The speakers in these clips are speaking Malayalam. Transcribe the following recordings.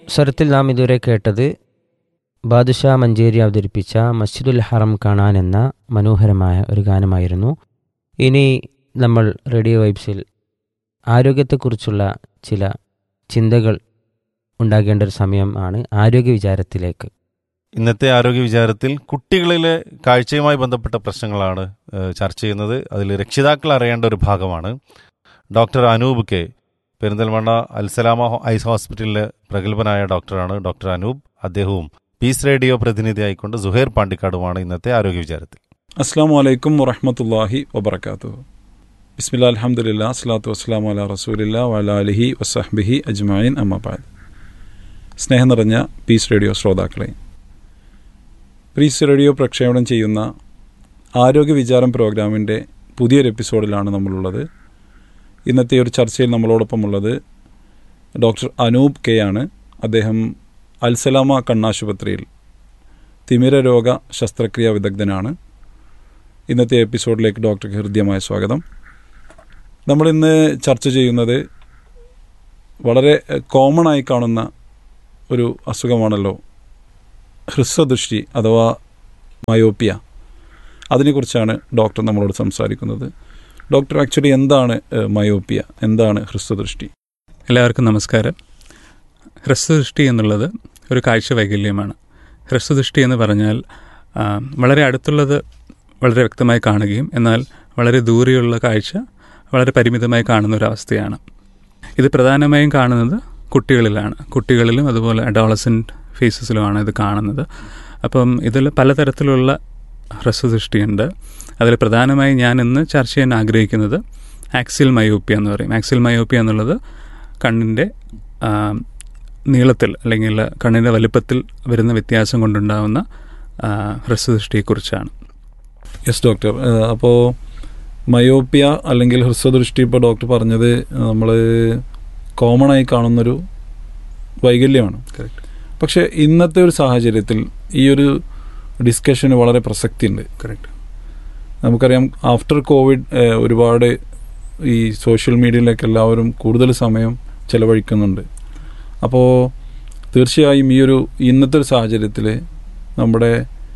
സ്വരത്തിൽ നാം ഇതുവരെ കേട്ടത് ബാദുഷാ മഞ്ചേരി അവതരിപ്പിച്ച മസ്ജിദുൽ ഹറം കാണാൻ എന്ന മനോഹരമായ ഒരു ഗാനമായിരുന്നു ഇനി നമ്മൾ റേഡിയോ വൈബ്സിൽ ആരോഗ്യത്തെക്കുറിച്ചുള്ള ചില ചിന്തകൾ ഉണ്ടാകേണ്ട ഒരു സമയമാണ് ആരോഗ്യ വിചാരത്തിലേക്ക് ഇന്നത്തെ ആരോഗ്യ വിചാരത്തിൽ കുട്ടികളിലെ കാഴ്ചയുമായി ബന്ധപ്പെട്ട പ്രശ്നങ്ങളാണ് ഏഹ്, ചർച്ച ചെയ്യുന്നത് അതിൽ രക്ഷിതാക്കൾ അറിയേണ്ട ഒരു ഭാഗമാണ് ഡോക്ടർ അനൂപ് കെ പെരിന്തൽമണ്ണ അൽസലാമ ഹോ- ഐസ് ഹോസ്പിറ്റലിലെ പ്രഗത്ഭനായ ഡോക്ടറാണ് ഡോക്ടർ അനൂപ് അദ്ദേഹവും പീസ് റേഡിയോ പ്രതിനിധിയായിക്കൊണ്ട് സുഹൈർ പാണ്ടിക്കാടുമാണ് ഇന്നത്തെ ആരോഗ്യ വിചാരത്തിൽ അസ്സാം വലൈക്കും വറഹമത്തല്ലാഹി വബർക്കാത്തു ബിസ്മില്ലാ അലഹമുല്ല അസ്ലാത്തു വസ്സലാം അല റസൂലില്ല വല അലിഹി വസഹ്ബിഹി അജ്മായിൻ അമ്മബാദ് സ്നേഹം നിറഞ്ഞ പീസ് റേഡിയോ ശ്രോതാക്കളെ പീസ് റേഡിയോ പ്രക്ഷേപണം ചെയ്യുന്ന ആരോഗ്യ വിചാരം പ്രോഗ്രാമിൻ്റെ പുതിയൊരു എപ്പിസോഡിലാണ് നമ്മളുള്ളത് ഇന്നത്തെ ഒരു ചർച്ചയിൽ നമ്മളോടൊപ്പമുള്ളത് ഡോക്ടർ അനൂപ് കെ ആണ് അദ്ദേഹം അൽസലാമ കണ്ണാശുപത്രിയിൽ തിമിര രോഗ ശസ്ത്രക്രിയാ വിദഗ്ധനാണ് ഇന്നത്തെ എപ്പിസോഡിലേക്ക് ഡോക്ടർക്ക് ഹൃദ്യമായ സ്വാഗതം നമ്മളിന്ന് ചർച്ച ചെയ്യുന്നത് വളരെ കോമൺ ആയി കാണുന്ന ഒരു അസുഖമാണല്ലോ ഹ്രസ്വദൃഷ്ടി അഥവാ മയോപ്പിയ അതിനെക്കുറിച്ചാണ് ഡോക്ടർ നമ്മളോട് സംസാരിക്കുന്നത് ഡോക്ടർ ആക്ച്വലി എന്താണ് ഏഹ്, മയോപ്പിയ എന്താണ് ഹ്രസ്വദൃഷ്ടി എല്ലാവർക്കും നമസ്കാരം ഹ്രസ്വദൃഷ്ടി എന്നുള്ളത് ഒരു കാഴ്ച വൈകല്യമാണ് ഹ്രസ്വദൃഷ്ടി എന്ന് പറഞ്ഞാൽ ആ, വളരെ അടുത്തുള്ളത് വളരെ വ്യക്തമായി കാണുകയും എന്നാൽ വളരെ ദൂരെയുള്ള കാഴ്ച വളരെ പരിമിതമായി കാണുന്ന ഒരു അവസ്ഥയാണ് ഇത് പ്രധാനമായും കാണുന്നത് കുട്ടികളിലാണ് കുട്ടികളിലും അതുപോലെ അഡോളസെൻറ്റ് ഫേസസിലുമാണ് ഇത് കാണുന്നത് അപ്പം ഇതിൽ പലതരത്തിലുള്ള ഹ്രസ്വദൃഷ്ടിയുണ്ട് അതിൽ പ്രധാനമായും ഞാൻ ഇന്ന് ചർച്ച ചെയ്യാൻ ആഗ്രഹിക്കുന്നത് ആക്സിൽ മയോപ്പിയ എന്ന് പറയും ആക്സിൽ മയോപ്പിയ എന്നുള്ളത് കണ്ണിൻ്റെ ആ, നീളത്തിൽ അല്ലെങ്കിൽ കണ്ണിൻ്റെ വലുപ്പത്തിൽ വരുന്ന വ്യത്യാസം കൊണ്ടുണ്ടാകുന്ന ആ, ഹ്രസ്വദൃഷ്ടിയെക്കുറിച്ചാണ് യെസ് ഡോക്ടർ അപ്പോൾ മയോപ്പിയ അല്ലെങ്കിൽ ഹ്രസ്വദൃഷ്ടി ഇപ്പോൾ ഡോക്ടർ പറഞ്ഞത് നമ്മൾ കോമൺ ആയി കാണുന്നൊരു വൈകല്യമാണ് കറക്റ്റ് പക്ഷേ ഇന്നത്തെ ഒരു സാഹചര്യത്തിൽ ഈ ഒരു ഡിസ്കഷന് വളരെ പ്രസക്തിയുണ്ട് കറക്റ്റ് നമുക്കറിയാം ആഫ്റ്റർ കോവിഡ് ഏഹ്, ഒരുപാട് ഈ സോഷ്യൽ മീഡിയയിലേക്ക് എല്ലാവരും കൂടുതൽ സമയം ചെലവഴിക്കുന്നുണ്ട് അപ്പോൾ തീർച്ചയായും ഈ ഒരു ഇന്നത്തെ ഒരു സാഹചര്യത്തിൽ നമ്മുടെ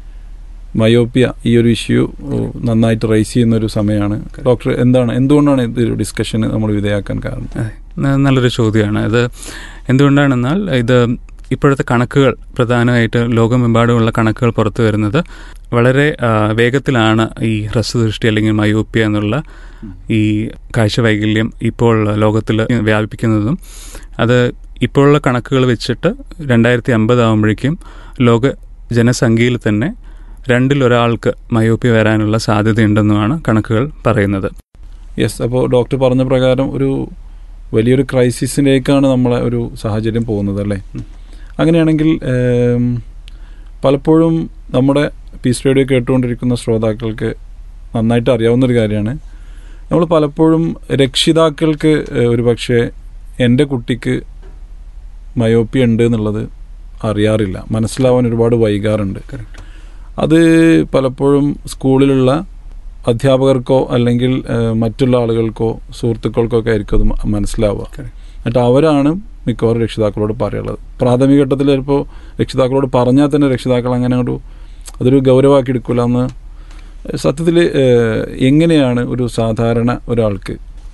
മയോപ്പിയ ഈ ഒരു ഇഷ്യൂ നന്നായിട്ട് റൈസ് ചെയ്യുന്ന ഒരു സമയമാണ് ഡോക്ടർ എന്താണ് എന്തുകൊണ്ടാണ് ഇത് ഡിസ്കഷന് നമ്മൾ വിധേയാക്കാൻ കാരണം അതെ ന- നല്ലൊരു ചോദ്യമാണ് ഇത് എന്തുകൊണ്ടാണെന്നാൽ ഇത് ഇപ്പോഴത്തെ കണക്കുകൾ പ്രധാനമായിട്ട് ലോകമെമ്പാടുമുള്ള കണക്കുകൾ പുറത്തു വരുന്നത് വളരെ ആ, വേഗത്തിലാണ് ഈ ഹ്രസ്വദൃഷ്ടി അല്ലെങ്കിൽ മയോപ്പിയ എന്നുള്ള ഈ കാഴ്ച വൈകല്യം ഇപ്പോൾ ലോകത്തിൽ വ്യാപിപ്പിക്കുന്നതും അത് ഇപ്പോഴുള്ള കണക്കുകൾ വെച്ചിട്ട് രണ്ടായിരത്തി അമ്പത് ആകുമ്പോഴേക്കും ലോക ജനസംഖ്യയിൽ തന്നെ രണ്ടിലൊരാൾക്ക് മയോപ്പിയ വരാനുള്ള സാധ്യതയുണ്ടെന്നുമാണ് കണക്കുകൾ പറയുന്നത് യെസ് അപ്പോൾ ഡോക്ടർ പറഞ്ഞ പ്രകാരം ഒരു വലിയൊരു ക്രൈസിസിലേക്കാണ് നമ്മളെ ഒരു സാഹചര്യം പോകുന്നത് അല്ലേ അങ്ങനെയാണെങ്കിൽ ഏം, പലപ്പോഴും നമ്മുടെ പീസ് റേഡിയോ കേട്ടുകൊണ്ടിരിക്കുന്ന ശ്രോതാക്കൾക്ക് നന്നായിട്ട് അറിയാവുന്നൊരു കാര്യമാണ് നമ്മൾ പലപ്പോഴും രക്ഷിതാക്കൾക്ക് ഏഹ്, ഒരു പക്ഷേ എൻ്റെ കുട്ടിക്ക് മയോപ്പിയ ഉണ്ട് എന്നുള്ളത് അറിയാറില്ല മനസ്സിലാവാൻ ഒരുപാട് വൈകാറുണ്ട് അത് പലപ്പോഴും സ്കൂളിലുള്ള അധ്യാപകർക്കോ അല്ലെങ്കിൽ ഏഹ്, മറ്റുള്ള ആളുകൾക്കോ സുഹൃത്തുക്കൾക്കോ ഒക്കെ ആയിരിക്കും അത് മ- മനസ്സിലാവുക Correct. എന്നിട്ട് അവരാണ് മിക്കവാറും രക്ഷിതാക്കളോട് പറയുള്ളത് പ്രാഥമിക ഘട്ടത്തിൽ ചിലപ്പോൾ രക്ഷിതാക്കളോട് പറഞ്ഞാൽ തന്നെ രക്ഷിതാക്കൾ അങ്ങനെ അങ്ങോട്ട് അതൊരു ഗൗരവമാക്കി എടുക്കില്ല എന്ന് സത്യത്തിൽ എങ്ങനെയാണ് ഒരു സാധാരണ ഒരാൾക്ക്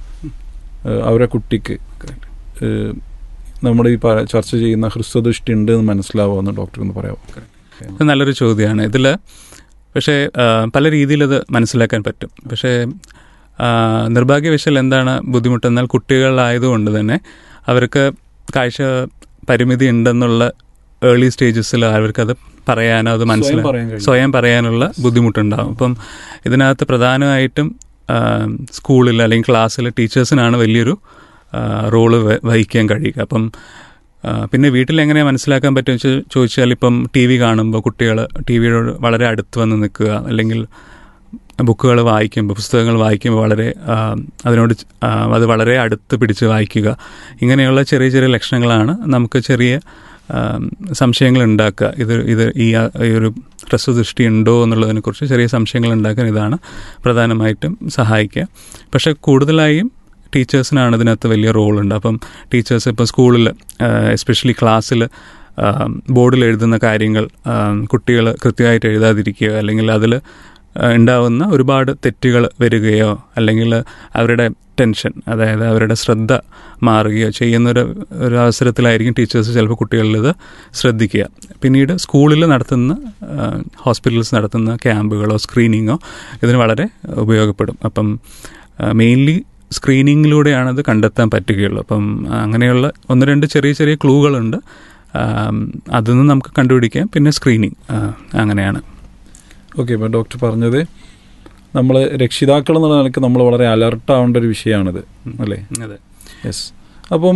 ഏഹ്, അവരെ കുട്ടിക്ക് ഏഹ്, നമ്മുടെ ഈ പ- ചർച്ച ചെയ്യുന്ന ഹ്രസ്വദൃഷ്ടി ഉണ്ട് എന്ന് മനസ്സിലാവുമെന്ന് ഡോക്ടർ ഒന്ന് പറയാമോ ഇത് നല്ലൊരു ചോദ്യമാണ് ഇതിൽ പക്ഷേ ആ, പല രീതിയിൽ അത് മനസ്സിലാക്കാൻ പറ്റും പക്ഷേ ആ, നിർഭാഗ്യവശാൽ എന്താണ് ബുദ്ധിമുട്ടെന്നാൽ കുട്ടികളായതുകൊണ്ട് തന്നെ അവർക്ക് കാഴ്ച പരിമിതി ഉണ്ടെന്നുള്ള ഏർലി സ്റ്റേജസിൽ അവർക്കത് പറയാനോ അത് സ്വയം മനസ്സിലാ പറയാൻ കഴിയും സ്വയം പറയാനുള്ള ബുദ്ധിമുട്ടുണ്ടാകും അപ്പം ഇതിനകത്ത് പ്രധാനമായിട്ടും ആ, സ്കൂളിൽ അല്ലെങ്കിൽ ക്ലാസ്സിൽ ടീച്ചേഴ്സിനാണ് വലിയൊരു ആ, റോള് വ- വഹിക്കാൻ കഴിയുക അപ്പം ആ, പിന്നെ വീട്ടിൽ എങ്ങനെ മനസ്സിലാക്കാൻ പറ്റും വെച്ച് ചോദിച്ചാൽ ഇപ്പം ടി വി കാണുമ്പോൾ കുട്ടികൾ ടി വിയോട് വളരെ അടുത്ത് വന്ന് നിൽക്കുക അല്ലെങ്കിൽ ബുക്കുകൾ വായിക്കുമ്പോൾ പുസ്തകങ്ങൾ വായിക്കുമ്പോൾ വളരെ ആ, അതിനോട് ച- ആ, അത് വളരെ അടുത്ത് പിടിച്ച് വായിക്കുക ഇങ്ങനെയുള്ള ചെറിയ ചെറിയ ലക്ഷണങ്ങളാണ് നമുക്ക് ചെറിയ ആ, സംശയങ്ങൾ ഉണ്ടാക്കുക ഇത് ഇത് ഈ ആ- ഈ ഒരു ഹ്രസ്വദൃഷ്ടി ഉണ്ടോ എന്നുള്ളതിനെക്കുറിച്ച് ചെറിയ സംശയങ്ങൾ ഉണ്ടാക്കാൻ ഇതാണ് പ്രധാനമായിട്ടും സഹായിക്കുക പക്ഷേ കൂടുതലായും ടീച്ചേഴ്സിനാണ് ഇതിനകത്ത് വലിയ റോളുണ്ട് അപ്പം ടീച്ചേഴ്സ് ഇപ്പോൾ സ്കൂളിൽ എസ്പെഷ്യലി ക്ലാസ്സിൽ ബോർഡിൽ എഴുതുന്ന കാര്യങ്ങൾ കുട്ടികൾ കൃത്യമായിട്ട് എഴുതാതിരിക്കുകയോ അല്ലെങ്കിൽ അതിൽ ഉണ്ടാവുന്ന ഒരുപാട് തെറ്റുകൾ വരികയോ അല്ലെങ്കിൽ അവരുടെ ടെൻഷൻ അതായത് അവരുടെ ശ്രദ്ധ മാറുകയോ ചെയ്യുന്നൊരു ഒരു അവസരത്തിലായിരിക്കും ടീച്ചേഴ്സ് ചിലപ്പോൾ കുട്ടികളിൽ ഇത് ശ്രദ്ധിക്കുക പിന്നീട് സ്കൂളിൽ നടത്തുന്ന ഹോസ്പിറ്റൽസ് നടത്തുന്ന ക്യാമ്പുകളോ സ്ക്രീനിങ്ങോ ഇതിന് വളരെ ഉപയോഗപ്പെടും അപ്പം മെയിൻലി സ്ക്രീനിങ്ങിലൂടെയാണ് അത് കണ്ടെത്താൻ പറ്റുകയുള്ളൂ അപ്പം അങ്ങനെയുള്ള ഒന്ന് രണ്ട് ചെറിയ ചെറിയ ക്ലൂകളുണ്ട് അതൊന്നും നമുക്ക് കണ്ടുപിടിക്കാം പിന്നെ സ്ക്രീനിങ് അങ്ങനെയാണ് ഓക്കെ ഇപ്പം ഡോക്ടർ പറഞ്ഞത് നമ്മൾ രക്ഷിതാക്കൾ എന്നുള്ള നിലക്ക് നമ്മൾ വളരെ അലർട്ട് ആവേണ്ട ഒരു വിഷയമാണിത് അല്ലേ അതെ യെസ് അപ്പം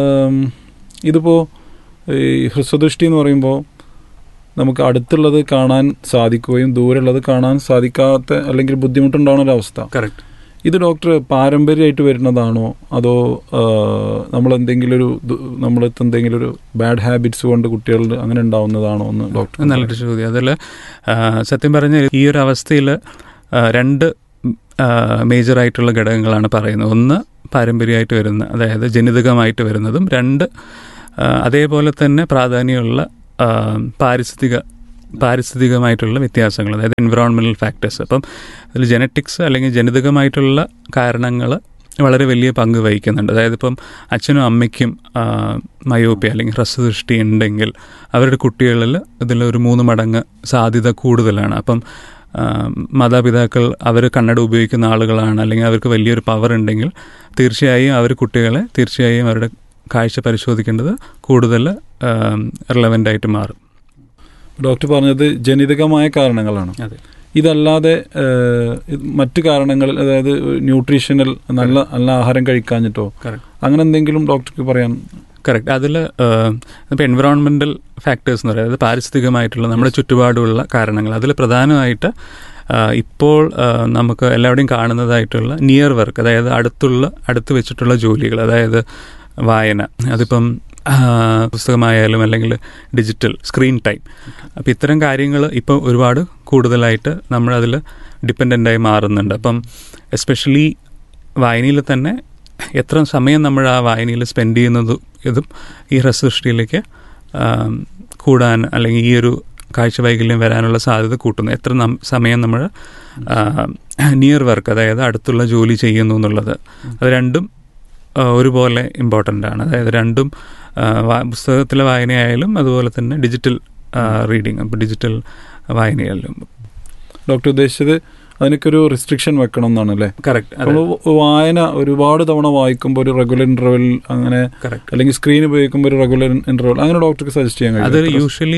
ഇതിപ്പോൾ ഈ ഹ്രസ്വദൃഷ്ടി എന്ന് പറയുമ്പോൾ നമുക്ക് അടുത്തുള്ളത് കാണാൻ സാധിക്കുകയും ദൂരമുള്ളത് കാണാൻ സാധിക്കാത്ത അല്ലെങ്കിൽ ബുദ്ധിമുട്ടുണ്ടാവുന്ന ഒരു അവസ്ഥ കറക്റ്റ് ഇത് ഡോക്ടർ പാരമ്പര്യമായിട്ട് വരുന്നതാണോ അതോ നമ്മൾ എന്തെങ്കിലും ഒരു നമ്മളത്തെ എന്തെങ്കിലും ഒരു ബാഡ് ഹാബിറ്റ്സ് കൊണ്ട് കുട്ടികളിൽ അങ്ങനെ ഉണ്ടാവുന്നതാണോ എന്ന് ഡോക്ടർ നല്ലൊരു ചോദ്യം അതിൽ സത്യം പറഞ്ഞ ഈ ഒരു അവസ്ഥയിൽ രണ്ട് മേജറായിട്ടുള്ള ഘടകങ്ങളാണ് പറയുന്നത് ഒന്ന് പാരമ്പര്യമായിട്ട് വരുന്ന അതായത് ജനിതകമായിട്ട് വരുന്നതും രണ്ട് അതേപോലെ തന്നെ പ്രാധാന്യമുള്ള പാരിസ്ഥിതിക പാരിസ്ഥിതികമായിട്ടുള്ള വ്യത്യാസങ്ങൾ അതായത് എൻവിറോൺമെൻറ്റൽ ഫാക്ടേഴ്സ് അപ്പം അതിൽ ജനറ്റിക്സ് അല്ലെങ്കിൽ ജനിതകമായിട്ടുള്ള കാരണങ്ങൾ വളരെ വലിയ പങ്ക് വഹിക്കുന്നുണ്ട് അതായത് ഇപ്പം അച്ഛനും അമ്മയ്ക്കും മയോപ്പി അല്ലെങ്കിൽ ഹ്രസ്വദൃഷ്ടി ഉണ്ടെങ്കിൽ അവരുടെ കുട്ടികളിൽ ഇതിലൊരു മൂന്ന് മടങ്ങ് സാധ്യത കൂടുതലാണ് അപ്പം മാതാപിതാക്കൾ അവർ കണ്ണട ഉപയോഗിക്കുന്ന ആളുകളാണ് അല്ലെങ്കിൽ അവർക്ക് വലിയൊരു പവർ ഉണ്ടെങ്കിൽ തീർച്ചയായും അവർ കുട്ടികളെ തീർച്ചയായും അവരുടെ കാഴ്ച പരിശോധിക്കേണ്ടത് കൂടുതൽ റിലവൻ്റ് ആയിട്ട് മാറും ഡോക്ടർ പറഞ്ഞത് ജനിതകമായ കാരണങ്ങളാണ് അതെ ഇതല്ലാതെ മറ്റു കാരണങ്ങളിൽ അതായത് ന്യൂട്രീഷണൽ നല്ല നല്ല ആഹാരം കഴിക്കാഞ്ഞിട്ടോ അങ്ങനെ എന്തെങ്കിലും ഡോക്ടർക്ക് പറയാൻ കറക്റ്റ് അതിൽ ഇപ്പോൾ എൻവിറോൺമെൻറ്റൽ ഫാക്ടേഴ്സ് എന്ന് പറയുന്നത് പാരിസ്ഥിതികമായിട്ടുള്ള നമ്മുടെ ചുറ്റുപാടുമുള്ള കാരണങ്ങൾ അതിൽ പ്രധാനമായിട്ട് ഇപ്പോൾ നമുക്ക് എല്ലാവരുടെയും കാണുന്നതായിട്ടുള്ള നിയർ വർക്ക് അതായത് അടുത്തുള്ള അടുത്ത് വെച്ചിട്ടുള്ള ജോലികൾ അതായത് വായന അതിപ്പം പുസ്തകമായാലും അല്ലെങ്കിൽ ഡിജിറ്റൽ സ്ക്രീൻ ടൈം അപ്പം ഇത്തരം കാര്യങ്ങൾ ഇപ്പോൾ ഒരുപാട് കൂടുതലായിട്ട് നമ്മളതിൽ ഡിപ്പെൻഡൻ്റായി മാറുന്നുണ്ട് അപ്പം എസ്പെഷ്യലി വായനയിൽ തന്നെ എത്ര സമയം നമ്മൾ ആ വായനയിൽ സ്പെൻഡ് ചെയ്യുന്നത് ഇതും ഈ ഹ്രസ്വദൃഷ്ടിയിലേക്ക് കൂടാൻ അല്ലെങ്കിൽ ഈ ഒരു കാഴ്ച വൈകല്യം വരാനുള്ള സാധ്യത കൂട്ടുന്നു എത്ര സമയം നമ്മൾ നിയർ വർക്ക് അതായത് അടുത്തുള്ള ജോലി ചെയ്യുന്നു എന്നുള്ളത് അത് രണ്ടും ഒരുപോലെ ഇമ്പോർട്ടൻ്റ് ആണ് അതായത് രണ്ടും പുസ്തകത്തിലെ വായനയായാലും അതുപോലെ തന്നെ ഡിജിറ്റൽ റീഡിങ് അപ്പോൾ ഡിജിറ്റൽ വായനയായാലും ഡോക്ടർ ഉദ്ദേശിച്ചത് അതിനൊക്കെ ഒരു റെസ്ട്രിക്ഷൻ വെക്കണം എന്നാണ് അല്ലേ കറക്റ്റ് വായന ഒരുപാട് തവണ വായിക്കുമ്പോൾ ഒരു റെഗുലർ ഇന്റർവെൽ അങ്ങനെ അല്ലെങ്കിൽ സ്ക്രീൻ ഉപയോഗിക്കുമ്പോൾ ഒരു റെഗുലർ ഇന്റർവെൽ അങ്ങനെ ഡോക്ടർക്ക് സജസ്റ്റ് ചെയ്യാൻ അത് യൂഷ്വലി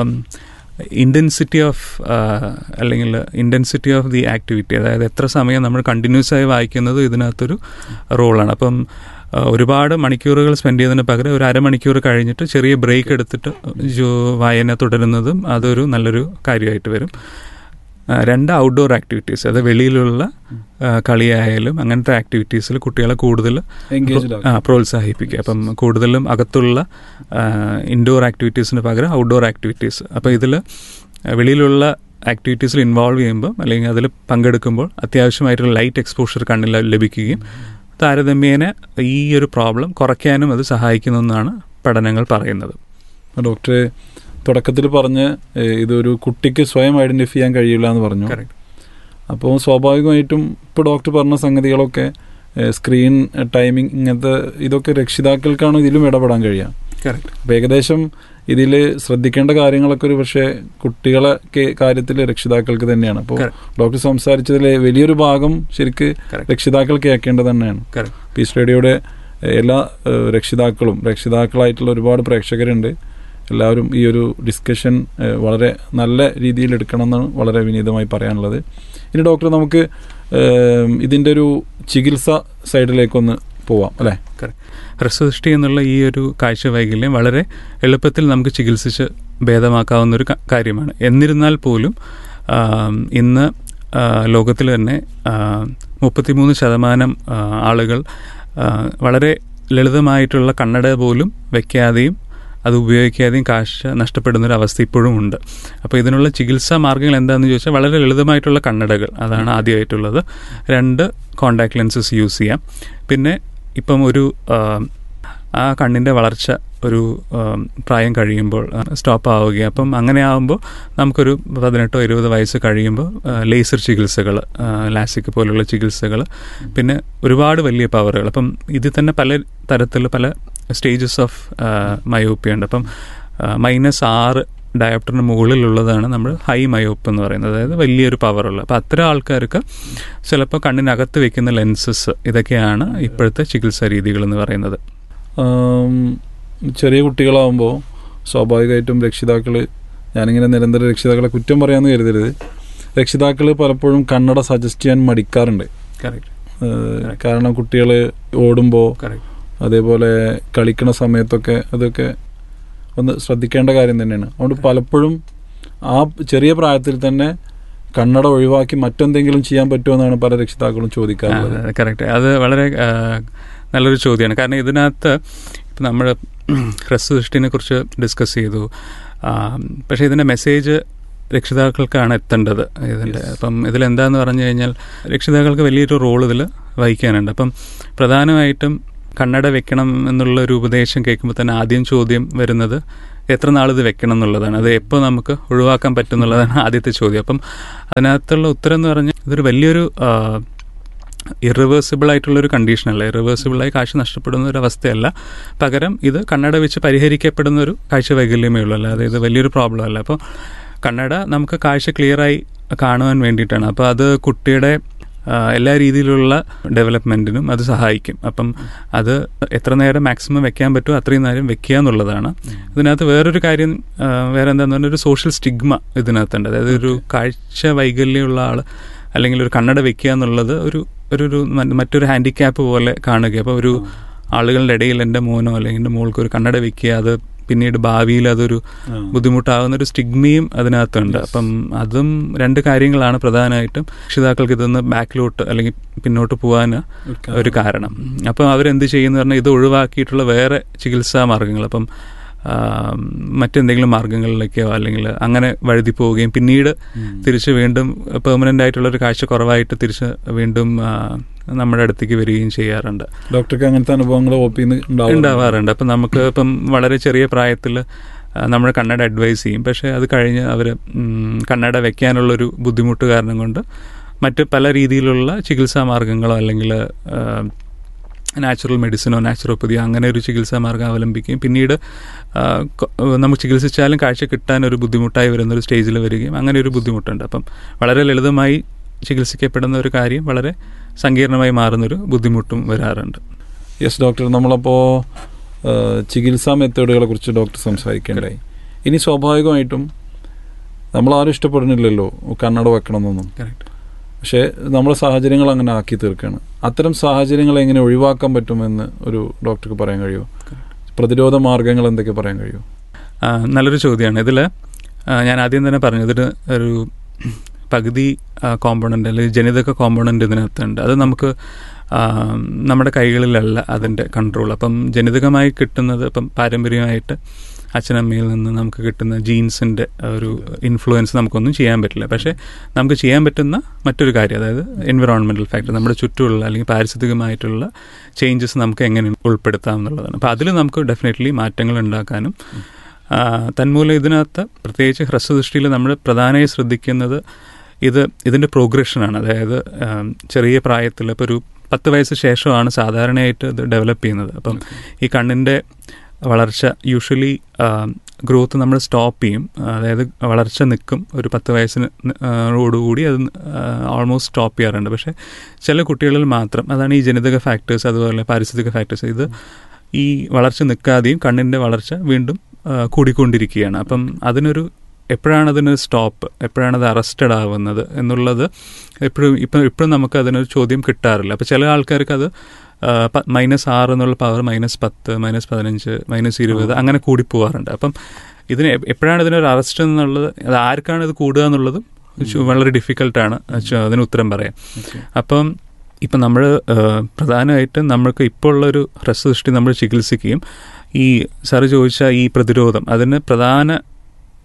ഇൻറ്റൻസിറ്റി ഓഫ് അല്ലെങ്കിൽ ഇൻറ്റൻസിറ്റി ഓഫ് ദി ആക്ടിവിറ്റി അതായത് എത്ര സമയം നമ്മൾ കണ്ടിന്യൂസ് ആയി വായിക്കുന്നത് ഇതിനകത്തൊരു റോളാണ് അപ്പം ഒരുപാട് മണിക്കൂറുകൾ സ്പെൻഡ് ചെയ്യുന്നതിന് പകരം ഒരു അരമണിക്കൂർ കഴിഞ്ഞിട്ട് ചെറിയ ബ്രേക്ക് എടുത്തിട്ട് വായന തുടരുന്നതും അതൊരു നല്ലൊരു കാര്യമായിട്ട് വരും രണ്ട് ഔട്ട്ഡോർ ആക്ടിവിറ്റീസ് അത് വെളിയിലുള്ള കളിയായാലും അങ്ങനത്തെ ആക്ടിവിറ്റീസിൽ കുട്ടികളെ കൂടുതൽ പ്രോത്സാഹിപ്പിക്കുക അപ്പം കൂടുതലും അകത്തുള്ള ഇൻഡോർ ആക്ടിവിറ്റീസിന് പകരം ഔട്ട്ഡോർ ആക്ടിവിറ്റീസ് അപ്പോൾ ഇതിൽ വെളിയിലുള്ള ആക്ടിവിറ്റീസിൽ ഇൻവോൾവ് ചെയ്യുമ്പോൾ അല്ലെങ്കിൽ അതിൽ പങ്കെടുക്കുമ്പോൾ അത്യാവശ്യമായിട്ടുള്ള ലൈറ്റ് എക്സ്പോഷർ കണ്ണിൽ ലഭിക്കുകയും താരതമ്യേന ഈ ഒരു പ്രോബ്ലം കുറയ്ക്കാനും അത് സഹായിക്കുന്നെന്നാണ് പഠനങ്ങൾ പറയുന്നത് ഡോക്ടറെ തുടക്കത്തിൽ പറഞ്ഞ് ഇതൊരു കുട്ടിക്ക് സ്വയം ഐഡന്റിഫൈ ചെയ്യാൻ കഴിയില്ല എന്ന് പറഞ്ഞു അപ്പോൾ സ്വാഭാവികമായിട്ടും ഇപ്പോൾ ഡോക്ടർ പറഞ്ഞ സംഗതികളൊക്കെ സ്ക്രീൻ ടൈമിംഗ് ഇങ്ങനത്തെ ഇതൊക്കെ രക്ഷിതാക്കൾക്കാണ് ഇതിലും ഇടപെടാൻ കഴിയുക അപ്പോൾ ഏകദേശം ഇതിൽ ശ്രദ്ധിക്കേണ്ട കാര്യങ്ങളൊക്കെ ഒരു പക്ഷേ കുട്ടികളെ കാര്യത്തിൽ രക്ഷിതാക്കൾക്ക് തന്നെയാണ് അപ്പോൾ ഡോക്ടർ സംസാരിച്ചതിൽ വലിയൊരു ഭാഗം ശരിക്ക് രക്ഷിതാക്കൾ കേൾക്കേണ്ടത് തന്നെയാണ് പീസ് റേഡിയോയുടെ എല്ലാ രക്ഷിതാക്കളും രക്ഷിതാക്കളായിട്ടുള്ള ഒരുപാട് പ്രേക്ഷകരുണ്ട് എല്ലാവരും ഈ ഒരു ഡിസ്കഷൻ വളരെ നല്ല രീതിയിൽ എടുക്കണം എന്നാണ് വളരെ വിനീതമായി പറയാനുള്ളത് ഇനി ഡോക്ടർ നമുക്ക് ഇതിൻ്റെ ഒരു ചികിത്സ സൈഡിലേക്കൊന്ന് പോവാം അല്ലേ ഹ്രസ്വദൃഷ്ടി എന്നുള്ള ഈ ഒരു കാഴ്ച വൈകല്യം വളരെ എളുപ്പത്തിൽ നമുക്ക് ചികിത്സിച്ച് ഭേദമാക്കാവുന്ന ഒരു കാര്യമാണ് എന്നിരുന്നാൽ പോലും ഇന്ന് ലോകത്തിൽ തന്നെ മുപ്പത്തിമൂന്ന് ശതമാനം ആളുകൾ വളരെ ലളിതമായിട്ടുള്ള കണ്ണട പോലും വയ്ക്കാതെയും അത് ഉപയോഗിക്കാതെയും കാശ് നഷ്ടപ്പെടുന്ന ഒരു അവസ്ഥ ഇപ്പോഴും ഉണ്ട് അപ്പോൾ ഇതിനുള്ള ചികിത്സാ മാർഗ്ഗങ്ങൾ എന്താണെന്ന് ചോദിച്ചാൽ വളരെ ലളിതമായിട്ടുള്ള കണ്ണടകൾ അതാണ് ആദ്യമായിട്ടുള്ളത് രണ്ട് കോണ്ടാക്ട് ലെൻസസ് യൂസ് ചെയ്യാം പിന്നെ ഇപ്പം ഒരു ആ, ആ കണ്ണിൻ്റെ വളർച്ച ഒരു ആ, പ്രായം കഴിയുമ്പോൾ സ്റ്റോപ്പ് ആവുകയും അപ്പം അങ്ങനെ ആകുമ്പോൾ നമുക്കൊരു പതിനെട്ടോ ഇരുപത് വയസ്സ് കഴിയുമ്പോൾ ലേസർ ചികിത്സകൾ ലാസിക് പോലുള്ള ചികിത്സകൾ പിന്നെ ഒരുപാട് വലിയ പവറുകൾ അപ്പം ഇതിൽ തന്നെ പല തരത്തിൽ പല സ്റ്റേജസ് ഓഫ് മയോപ്പിയ ഉണ്ട് അപ്പം മൈനസ് ആറ് ഡയോപ്റ്ററിന് മുകളിലുള്ളതാണ് നമ്മൾ ഹൈ മയോപ്പ് എന്ന് പറയുന്നത് അതായത് വലിയൊരു പവറുള്ള അപ്പോൾ അത്തരം ആൾക്കാർക്ക് ചിലപ്പോൾ കണ്ണിനകത്ത് വെക്കുന്ന ലെൻസസ് ഇതൊക്കെയാണ് ഇപ്പോഴത്തെ ചികിത്സാ രീതികൾ എന്ന് പറയുന്നത് ആം, ചെറിയ കുട്ടികളാവുമ്പോൾ സ്വാഭാവികമായിട്ടും രക്ഷിതാക്കൾ ഞാനിങ്ങനെ നിരന്തരം രക്ഷിതാക്കളെ കുറ്റം പറയാമെന്ന് കരുതരുത് രക്ഷിതാക്കൾ പലപ്പോഴും കണ്ണട സജസ്റ്റ് ചെയ്യാൻ മടിക്കാറുണ്ട് കറക്റ്റ് ഏഹ്, കാരണം കുട്ടികൾ ഓടുമ്പോൾ കറക്റ്റ് അതേപോലെ കളിക്കണ സമയത്തൊക്കെ അതൊക്കെ ഒന്ന് ശ്രദ്ധിക്കേണ്ട കാര്യം തന്നെയാണ് അതുകൊണ്ട് പലപ്പോഴും ആ ചെറിയ പ്രായത്തിൽ തന്നെ കണ്ണട ഒഴിവാക്കി മറ്റെന്തെങ്കിലും ചെയ്യാൻ പറ്റുമെന്നാണ് പല രക്ഷിതാക്കളും ചോദിക്കാറുള്ളത് കറക്റ്റ് അത് വളരെ ആ, നല്ലൊരു ചോദ്യമാണ് കാരണം ഇതിനകത്ത് ഇപ്പം നമ്മൾ ഹ്രസ്വദൃഷ്ടിനെ കുറിച്ച് ഡിസ്കസ് ചെയ്തു ആ, പക്ഷേ ഇതിൻ്റെ മെസ്സേജ് രക്ഷിതാക്കൾക്കാണ് എത്തേണ്ടത് ഇതിൻ്റെ Yes. അപ്പം ഇതിലെന്താന്ന് പറഞ്ഞു കഴിഞ്ഞാൽ രക്ഷിതാക്കൾക്ക് വലിയൊരു റോൾ ഇതിൽ വഹിക്കാനുണ്ട് അപ്പം പ്രധാനമായിട്ടും കണ്ണട വെക്കണം എന്നുള്ള ഒരു ഉപദേശം കേൾക്കുമ്പോൾ തന്നെ ആദ്യം ചോദ്യം വരുന്നത് എത്ര നാൾ ഇത് വെക്കണം എന്നുള്ളതാണ് അത് എപ്പോൾ നമുക്ക് ഒഴിവാക്കാൻ പറ്റും എന്നുള്ളതാണ് ആദ്യത്തെ ചോദ്യം അപ്പം അതിനകത്തുള്ള ഉത്തരം എന്ന് പറഞ്ഞാൽ ഇതൊരു വലിയൊരു ഇറിവേഴ്സിബിൾ ആയിട്ടുള്ള ഒരു കണ്ടീഷനല്ല ഇറിവേഴ്സിബിളായി കാഴ്ച നഷ്ടപ്പെടുന്ന ഒരു അവസ്ഥയല്ല പകരം ഇത് കണ്ണട വെച്ച് പരിഹരിക്കപ്പെടുന്ന ഒരു കാഴ്ച വൈകല്യമേ ഉള്ളൂ അല്ലാതെ ഇത് വലിയൊരു പ്രോബ്ലം അല്ല അപ്പോൾ കണ്ണട നമുക്ക് കാഴ്ച ക്ലിയറായി കാണുവാൻ വേണ്ടിയിട്ടാണ് അപ്പോൾ അത് കുട്ടിയുടെ ആ, എല്ലാ രീതിയിലുള്ള ഡെവലപ്മെൻറ്റിനും അത് സഹായിക്കും അപ്പം അത് എത്ര നേരം മാക്സിമം വെക്കാൻ പറ്റുമോ അത്രയും നേരം വെക്കുക എന്നുള്ളതാണ് ഇതിനകത്ത് വേറൊരു കാര്യം ആ, വേറെ എന്താന്ന് പറഞ്ഞാൽ ഒരു സോഷ്യൽ സ്റ്റിഗ്മ ഇതിനകത്തുണ്ട് അതായത് ഒരു കാഴ്ച വൈകല്യമുള്ള ആൾ അല്ലെങ്കിൽ ഒരു കണ്ണട വെക്കുക എന്നുള്ളത് ഒരു ഒരു ഒരു മ- മറ്റൊരു ഹാൻഡിക്യാപ്പ് പോലെ കാണുക അപ്പോൾ ഒരു ആളുകളുടെ ഇടയിൽ എൻ്റെ മോനോ അല്ലെങ്കിൽ എൻ്റെ മോൾക്ക് ഒരു കണ്ണട വെക്കുക അത് പിന്നീട് ഭാവിയിൽ അതൊരു ആ. ബുദ്ധിമുട്ടാവുന്ന ഒരു സ്റ്റിഗ്മയും അതിനകത്തുണ്ട് അപ്പം അതും രണ്ട് കാര്യങ്ങളാണ് പ്രധാനമായിട്ടും രക്ഷിതാക്കൾക്ക് ഇതൊന്ന് ബാക്കിലോട്ട് അല്ലെങ്കിൽ പിന്നോട്ട് പോകാൻ ഒരു കാരണം അപ്പം അവരെന്ത് ചെയ്യുന്നു പറഞ്ഞാൽ ഇത് ഒഴിവാക്കിയിട്ടുള്ള വേറെ ചികിത്സാ മാർഗങ്ങൾ അപ്പം ആ, മറ്റെന്തെങ്കിലും മാർഗങ്ങളിലേക്കോ അല്ലെങ്കിൽ അങ്ങനെ വഴുതി പോവുകയും പിന്നീട് തിരിച്ച് വീണ്ടും പെർമനന്റ് ആയിട്ടുള്ള ഒരു കാഴ്ച കുറവായിട്ട് തിരിച്ച് വീണ്ടും ആ, നമ്മുടെ അടുത്തേക്ക് വരികയും ചെയ്യാറുണ്ട് ഡോക്ടർക്ക് അങ്ങനത്തെ അനുഭവങ്ങൾ ഒ പിന്ന് ഉണ്ടാവാറുണ്ട് അപ്പം നമുക്ക് ഇപ്പം വളരെ ചെറിയ പ്രായത്തിൽ നമ്മൾ കണ്ണട അഡ്വൈസ് ചെയ്യും പക്ഷേ അത് കഴിഞ്ഞ് അവർ കണ്ണട വെക്കാനുള്ളൊരു ബുദ്ധിമുട്ട് കാരണം കൊണ്ട് മറ്റ് പല രീതിയിലുള്ള ചികിത്സാ മാർഗങ്ങളോ അല്ലെങ്കിൽ നാച്ചുറൽ മെഡിസിനോ നാച്ചുറോപ്പതിയോ അങ്ങനെ ഒരു ചികിത്സാ മാർഗം അവലംബിക്കുകയും പിന്നീട് ആ, കൊ- നമുക്ക് ചികിത്സിച്ചാലും കാഴ്ച കിട്ടാൻ ഒരു ബുദ്ധിമുട്ടായി വരുന്ന ഒരു സ്റ്റേജിൽ വരികയും അങ്ങനെ ഒരു ബുദ്ധിമുട്ടുണ്ട് അപ്പം വളരെ ലളിതമായി ചികിത്സിക്കപ്പെടുന്ന ഒരു കാര്യം വളരെ സങ്കീർണമായി മാറുന്നൊരു ബുദ്ധിമുട്ടും വരാറുണ്ട് യെസ് ഡോക്ടർ നമ്മളപ്പോൾ ചികിത്സാ മെത്തേഡുകളെ കുറിച്ച് ഡോക്ടർ സംസാരിക്കേണ്ടായി ഇനി സ്വാഭാവികമായിട്ടും നമ്മൾ ആരും ഇഷ്ടപ്പെടുന്നില്ലല്ലോ കണ്ണട വെക്കണമെന്നൊന്നും കറക്റ്റ് പക്ഷേ നമ്മുടെ സാഹചര്യങ്ങൾ അങ്ങനെ ആക്കി തീർക്കുകയാണ് അത്തരം സാഹചര്യങ്ങൾ എങ്ങനെ ഒഴിവാക്കാൻ പറ്റുമെന്ന് ഒരു ഡോക്ടർക്ക് പറയാൻ കഴിയുമോ പ്രതിരോധ മാർഗങ്ങൾ എന്തൊക്കെ പറയാൻ കഴിയുമോ ആ, നല്ലൊരു ചോദ്യമാണ് ഇതിൽ ഞാൻ ആദ്യം തന്നെ പറഞ്ഞു ഇതിന് ഒരു പകുതി കോമ്പണൻ്റ് അല്ലെങ്കിൽ ജനിതക കോമ്പണൻ്റ് ഇതിനകത്തുണ്ട് അത് നമുക്ക് ആ, നമ്മുടെ കൈകളിലല്ല അതിൻ്റെ കൺട്രോൾ അപ്പം ജനിതകമായി കിട്ടുന്നത് ഇപ്പം പാരമ്പര്യമായിട്ട് അച്ഛനമ്മയിൽ നിന്ന് നമുക്ക് കിട്ടുന്ന ജീൻസിൻ്റെ ഒരു ഇൻഫ്ലുവൻസ് നമുക്കൊന്നും ചെയ്യാൻ പറ്റില്ല പക്ഷേ നമുക്ക് ചെയ്യാൻ പറ്റുന്ന മറ്റൊരു കാര്യം അതായത് എൻവിറോൺമെൻറ്റൽ ഫാക്ടർ നമ്മുടെ ചുറ്റുമുള്ള അല്ലെങ്കിൽ പാരിസ്ഥിതികമായിട്ടുള്ള ചേഞ്ചസ് നമുക്ക് എങ്ങനെ ഉൾപ്പെടുത്താം എന്നുള്ളതാണ് അപ്പോൾ അതിൽ നമുക്ക് ഡെഫിനറ്റ്ലി മാറ്റങ്ങൾ ഉണ്ടാക്കാനും ആ, തന്മൂലം ഇതിനകത്ത് പ്രത്യേകിച്ച് ഹ്രസ്വദൃഷ്ടിയിൽ നമ്മൾ പ്രധാനമായി ശ്രദ്ധിക്കുന്നത് ഇത് ഇതിൻ്റെ പ്രോഗ്രഷനാണ് അതായത് ആ, ചെറിയ പ്രായത്തിൽ ഇപ്പോൾ ഒരു പത്ത് വയസ്സ് ശേഷമാണ് സാധാരണയായിട്ട് ഇത് ഡെവലപ്പ് ചെയ്യുന്നത് അപ്പം ഈ കണ്ണിൻ്റെ വളർച്ച യൂഷ്വലി ഗ്രോത്ത് നമ്മൾ സ്റ്റോപ്പ് ചെയ്യും അതായത് വളർച്ച നിൽക്കും ഒരു പത്ത് വയസ്സിന് ന- ആ, ഓടുകൂടി അത് ഓൾമോസ്റ്റ് സ്റ്റോപ്പ് ചെയ്യാറുണ്ട് പക്ഷേ ചില കുട്ടികളിൽ മാത്രം അതാണ് ഈ ജനിതക ഫാക്ടേഴ്സ് അതുപോലെ പാരിസ്ഥിതിക ഫാക്ടേഴ്സ് ഇത് ഈ വളർച്ച നിൽക്കാതെയും കണ്ണിൻ്റെ വളർച്ച വീണ്ടും ആ, കൂടിക്കൊണ്ടിരിക്കുകയാണ് അപ്പം അതിനൊരു എപ്പോഴാണ് അതിന് സ്റ്റോപ്പ് എപ്പോഴാണ് അത് അറസ്റ്റഡ് ആവുന്നത് എന്നുള്ളത് എപ്പോഴും ഇപ്പം ഇപ്പോഴും നമുക്ക് അതിനൊരു ചോദ്യം കിട്ടാറില്ല അപ്പോൾ ചില ആൾക്കാർക്ക് അത് മൈനസ് ആറ് എന്നുള്ള പവർ മൈനസ് പത്ത് മൈനസ് പതിനഞ്ച് മൈനസ് ഇരുപത് അങ്ങനെ കൂടി പോവാറുണ്ട് അപ്പം ഇതിന് എ- എപ്പോഴാണ് ഇതിനൊരു അറസ്റ്റ് എന്നുള്ളത് അത് ആർക്കാണ് ഇത് കൂടുക എന്നുള്ളത് ചു- വളരെ ഡിഫിക്കൽട്ടാണ് അതിന് ഉത്തരം പറയാൻ അപ്പം ഇപ്പം നമ്മൾ പ്രധാനമായിട്ടും നമ്മൾക്ക് ഇപ്പോൾ ഉള്ളൊരു ഹ്രസ്വദൃഷ്ടി നമ്മൾ ചികിത്സിക്കുകയും ഈ സാറ് ചോദിച്ച ഈ പ്രതിരോധം അതിന് പ്രധാന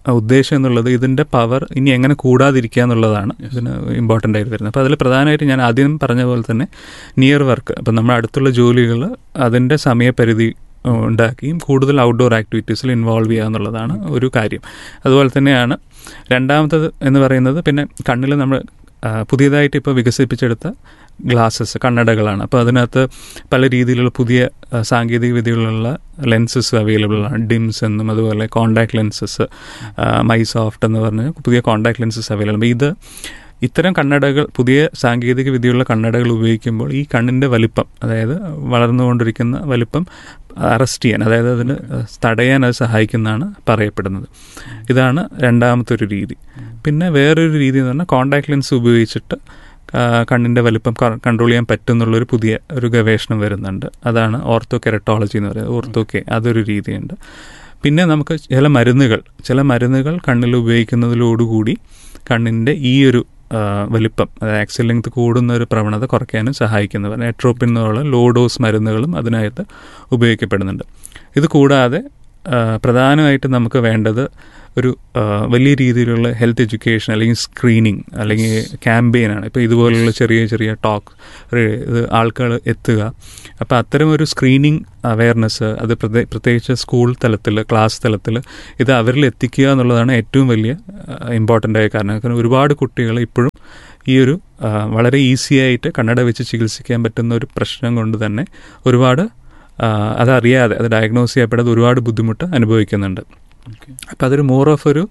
ഉദ്ദേശം എന്നുള്ളത് ഇതിൻ്റെ പവർ ഇനി എങ്ങനെ കൂടാതിരിക്കുക എന്നുള്ളതാണ് ഇതിന് ഇമ്പോർട്ടൻ്റ് ആയിട്ട് വരുന്നത് അപ്പോൾ അതിൽ പ്രധാനമായിട്ട് ഞാൻ ആദ്യം പറഞ്ഞ പോലെ തന്നെ നിയർ വർക്ക് അപ്പം നമ്മുടെ അടുത്തുള്ള ജോലികൾ അതിൻ്റെ സമയപരിധി ഏഹ്, ഉണ്ടാക്കിയും കൂടുതൽ ഔട്ട്ഡോർ ആക്ടിവിറ്റീസിൽ ഇൻവോൾവ് ചെയ്യുക എന്നുള്ളതാണ് ഒരു കാര്യം അതുപോലെ തന്നെയാണ് രണ്ടാമത്തത് എന്ന് പറയുന്നത് പിന്നെ കണ്ണിൽ നമ്മൾ ആ, പുതിയതായിട്ട് ഇപ്പോൾ വികസിപ്പിച്ചെടുത്ത ഗ്ലാസസ് കണ്ണടകളാണ് അപ്പോൾ അതിനകത്ത് പല രീതിയിലുള്ള പുതിയ ആ, സാങ്കേതിക വിദ്യകളുള്ള ലെൻസസ് അവൈലബിൾ ആണ് ഡിംസ് എന്നും അതുപോലെ കോണ്ടാക്ട് ലെൻസസ് മൈസോഫ്റ്റ് എന്ന് പറഞ്ഞ പുതിയ കോണ്ടാക്ട് ലെൻസസ് അവൈലബിൾ ഇത് ഇത്തരം കണ്ണടകൾ പുതിയ സാങ്കേതിക വിദ്യയുള്ള കണ്ണടകൾ ഉപയോഗിക്കുമ്പോൾ ഈ കണ്ണിൻ്റെ വലിപ്പം അതായത് വളർന്നുകൊണ്ടിരിക്കുന്ന വലിപ്പം അറസ്റ്റ് ചെയ്യാൻ അതായത് അതിന് തടയാൻ അത് സഹായിക്കുന്നതാണ് പറയപ്പെടുന്നത് ഇതാണ് രണ്ടാമത്തെ ഒരു രീതി പിന്നെ വേറൊരു രീതി എന്ന് പറഞ്ഞാൽ കോണ്ടാക്ട് ലെൻസ് ഉപയോഗിച്ചിട്ട് കണ്ണിൻ്റെ വലിപ്പം കൺട്രോൾ ചെയ്യാൻ പറ്റുന്നുള്ളൊരു പുതിയ ഒരു ഗവേഷണം വരുന്നുണ്ട് അതാണ് ഓർത്തോ കെരട്ടോളജി എന്ന് പറയുന്നത് ഓർത്തോ കെ അതൊരു രീതിയുണ്ട് പിന്നെ നമുക്ക് ചില മരുന്നുകൾ ചില മരുന്നുകൾ കണ്ണിൽ ഉപയോഗിക്കുന്നതിലോടുകൂടി കണ്ണിൻ്റെ ഈ ഒരു ആ, വലിപ്പം അതായത് ആക്സിൽ ലെങ്ത് കൂടുന്ന ഒരു പ്രവണത കുറയ്ക്കാനും സഹായിക്കുന്നവർ എട്രോപ്പിൻ എന്നുള്ള ലോ ഡോസ് മരുന്നുകളും അതിനായിട്ട് ഉപയോഗിക്കപ്പെടുന്നുണ്ട് ഇത് കൂടാതെ ആ, പ്രധാനമായിട്ട് നമുക്ക് വേണ്ടത് ഒരു ആ, വലിയ രീതിയിലുള്ള ഹെൽത്ത് എഡ്യൂക്കേഷൻ അല്ലെങ്കിൽ സ്ക്രീനിങ് അല്ലെങ്കിൽ ക്യാമ്പയിനാണ് ഇപ്പോൾ ഇതുപോലുള്ള ചെറിയ ചെറിയ ടോക്ക് ഇത് ആൾക്കാർ എത്തുക അപ്പോൾ അത്തരം ഒരു സ്ക്രീനിങ് അവയർനെസ് അത് പ്രത്യേ- പ്രത്യേകിച്ച് സ്കൂൾ തലത്തിൽ ക്ലാസ് തലത്തിൽ ഇത് അവരിൽ എത്തിക്കുക എന്നുള്ളതാണ് ഏറ്റവും വലിയ ഇമ്പോർട്ടൻ്റ് ആയ കാരണം കാരണം ഒരുപാട് കുട്ടികൾ ഇപ്പോഴും ഈ ഒരു ആ, വളരെ ഈസി ആയിട്ട് കണ്ണട വെച്ച് ചികിത്സിക്കാൻ പറ്റുന്ന ഒരു പ്രശ്നം കൊണ്ട് തന്നെ ഒരുപാട് ആ, അതറിയാതെ അത് ഡയഗ്നോസ് ചെയ്യപ്പെടാതെ ഒരുപാട് ബുദ്ധിമുട്ട് അനുഭവിക്കുന്നുണ്ട് അപ്പോൾ അതൊരു മോർ ഓഫ് ഒരു